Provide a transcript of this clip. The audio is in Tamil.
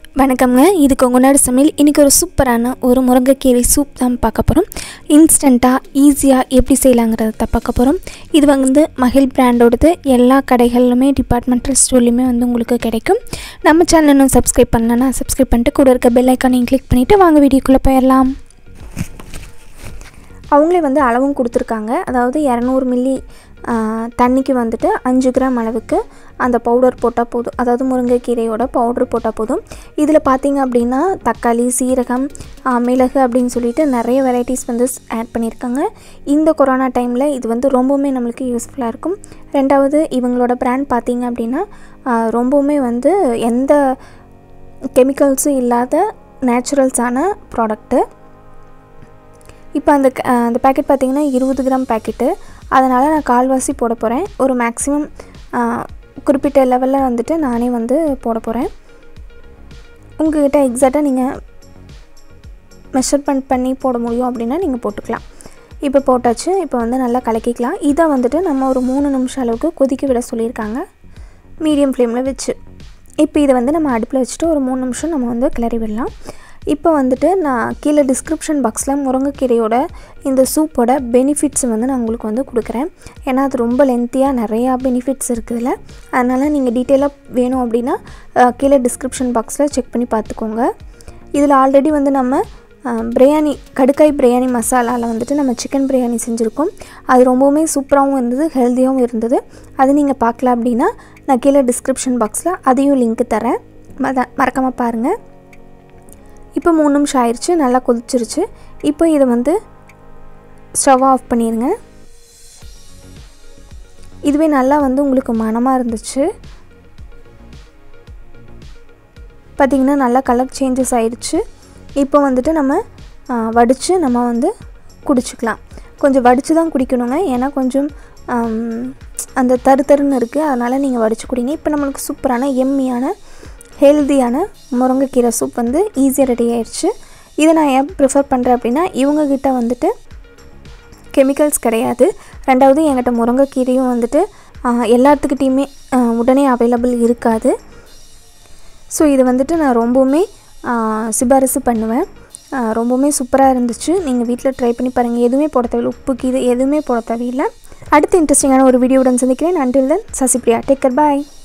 வணக்கம்ங்க இது கொங்குநாடு சமையல் இன்றைக்கி ஒரு சூப்பரான ஒரு முருங்கைக்கீரை சூப் தான் பார்க்க போகிறோம் இன்ஸ்டண்ட்டாக ஈஸியாக எப்படி செய்யலாங்கிறத தான் பார்க்க போகிறோம் இது வந்து மகிழ் பிராண்டோடது எல்லா கடைகள்லுமே டிபார்ட்மெண்டல் ஸ்டோர்லையுமே வந்து உங்களுக்கு கிடைக்கும் நம்ம சேனல் இன்னும் சப்ஸ்கிரைப் பண்ணலன்னா சப்ஸ்கிரைப் பண்ணிட்டு கூட இருக்க பெல் ஐக்கானையும் கிளிக் பண்ணிவிட்டு வாங்க வீடியோக்குள்ளே போயிடலாம் அவங்களே வந்து அளவும் கொடுத்துருக்காங்க அதாவது இரநூறு மில்லி தண்ணிக்கு வந்துட்டு அஞ்சு கிராம் அளவுக்கு அந்த பவுடர் போட்டால் போதும் அதாவது முருங்கைக்கீரையோட பவுடர் போட்டால் போதும் இதில் பார்த்தீங்க அப்படின்னா தக்காளி சீரகம் ஆ, மிளகு அப்படின்னு சொல்லிட்டு நிறைய வெரைட்டிஸ் வந்து ஆட் பண்ணியிருக்காங்க இந்த கொரோனா டைமில் இது வந்து ரொம்பவுமே நம்மளுக்கு யூஸ்ஃபுல்லாக இருக்கும் ரெண்டாவது இவங்களோட பிராண்ட் பார்த்தீங்க அப்படின்னா ஆ, ரொம்பவுமே வந்து எந்த கெமிக்கல்ஸும் இல்லாத நேச்சுரல்ஸான ப்ராடக்ட்டு இப்போ அந்த க- அந்த பேக்கெட் பார்த்தீங்கன்னா இருபது கிராம் பேக்கெட்டு அதனால் நான் கால்வாசி போட போகிறேன் ஒரு மேக்ஸிமம் குறிப்பிட்ட லெவலில் வந்துட்டு நானே வந்து போட போகிறேன் உங்ககிட்ட எக்ஸாக்டாக நீங்கள் மெஷர்மெண்ட் பண்ணி போட முடியும் அப்படின்னா நீங்கள் போட்டுக்கலாம் இப்போ போட்டாச்சு இப்போ வந்து நல்லா கலக்கிக்கலாம் இதை வந்துட்டு நம்ம ஒரு மூணு நிமிஷம் அளவுக்கு கொதிக்க விட சொல்லியிருக்காங்க மீடியம் ஃப்ளேமில் வச்சு இப்போ இதை வந்து நம்ம அடுப்பில் வச்சுட்டு ஒரு மூணு நிமிஷம் நம்ம வந்து கிளறி விடலாம் இப்போ வந்துட்டு நான் கீழே டிஸ்கிரிப்ஷன் பாக்ஸில் முருங்கைக்கீரையோட இந்த சூப்போட பெனிஃபிட்ஸ் வந்து நான் உங்களுக்கு வந்து கொடுக்குறேன் ஏன்னா அது ரொம்ப லென்த்தியாக நிறையா பெனிஃபிட்ஸ் இருக்குதுல அதனால் நீங்கள் டீட்டெயிலாக வேணும் அப்படின்னா அஹ், கீழே டிஸ்கிரிப்ஷன் பாக்ஸில் செக் பண்ணி பார்த்துக்கோங்க இதில் ஆல்ரெடி வந்து நம்ம அஹ், பிரியாணி கடுக்காய் பிரியாணி மசாலாவில் வந்துட்டு நம்ம சிக்கன் பிரியாணி செஞ்சுருக்கோம் அது ரொம்பவுமே சூப்பராகவும் இருந்தது ஹெல்த்தியாகவும் இருந்தது அது நீங்கள் பார்க்கல அப்படின்னா நான் கீழே டிஸ்கிரிப்ஷன் பாக்ஸில் அதையும் லிங்க் தரேன் மத மறக்காமல் பாருங்கள் இப்போ மூணு நிமிஷம் ஆயிடுச்சு நல்லா கொதிச்சிருச்சு இப்போ இதை வந்து ஸ்டவ் ஆஃப் பண்ணிடுங்க இதுவே நல்லா வந்து உங்களுக்கு மனமாக இருந்துச்சு பார்த்திங்கன்னா நல்லா கலர் சேஞ்சஸ் ஆயிடுச்சு இப்போ வந்துட்டு நம்ம வடித்து நம்ம வந்து குடிச்சிக்கலாம் கொஞ்சம் வடித்து தான் குடிக்கணுங்க ஏன்னா கொஞ்சம் ஆம், அந்த தரு தருன்னு இருக்குது அதனால் நீங்கள் வடித்து குடிங்க இப்போ நம்மளுக்கு சூப்பரான எம்மியான ஹெல்தியான முருங்கைக்கீரை சூப் வந்து ஈஸியாக ரெடி ஆயிடுச்சு இதை நான் ஏன் ப்ரிஃபர் பண்ணுறேன் அப்படின்னா இவங்கக்கிட்ட வந்துட்டு கெமிக்கல்ஸ் கிடையாது ரெண்டாவது என்கிட்ட முருங்கைக்கீரையும் வந்துட்டு ஆஹ், எல்லாத்துக்கிட்டேயுமே ஆஹ், உடனே அவைலபிள் இருக்காது ஸோ இது வந்துட்டு நான் ரொம்பவுமே ஆஹ், சிபாரிசு பண்ணுவேன் ஆஹ், ரொம்பவுமே சூப்பராக இருந்துச்சு நீங்கள் வீட்டில் ட்ரை பண்ணி பாருங்கள் எதுவுமே போட தேவையில்லை உப்புக்கு இது எதுவுமே போட தேவையில்லை அடுத்த இன்ட்ரெஸ்டிங்கான ஒரு வீடியோவுடன் சந்திக்கிறேன் அண்டில் தென் சசிப்ரியா டேக்கர் பாய்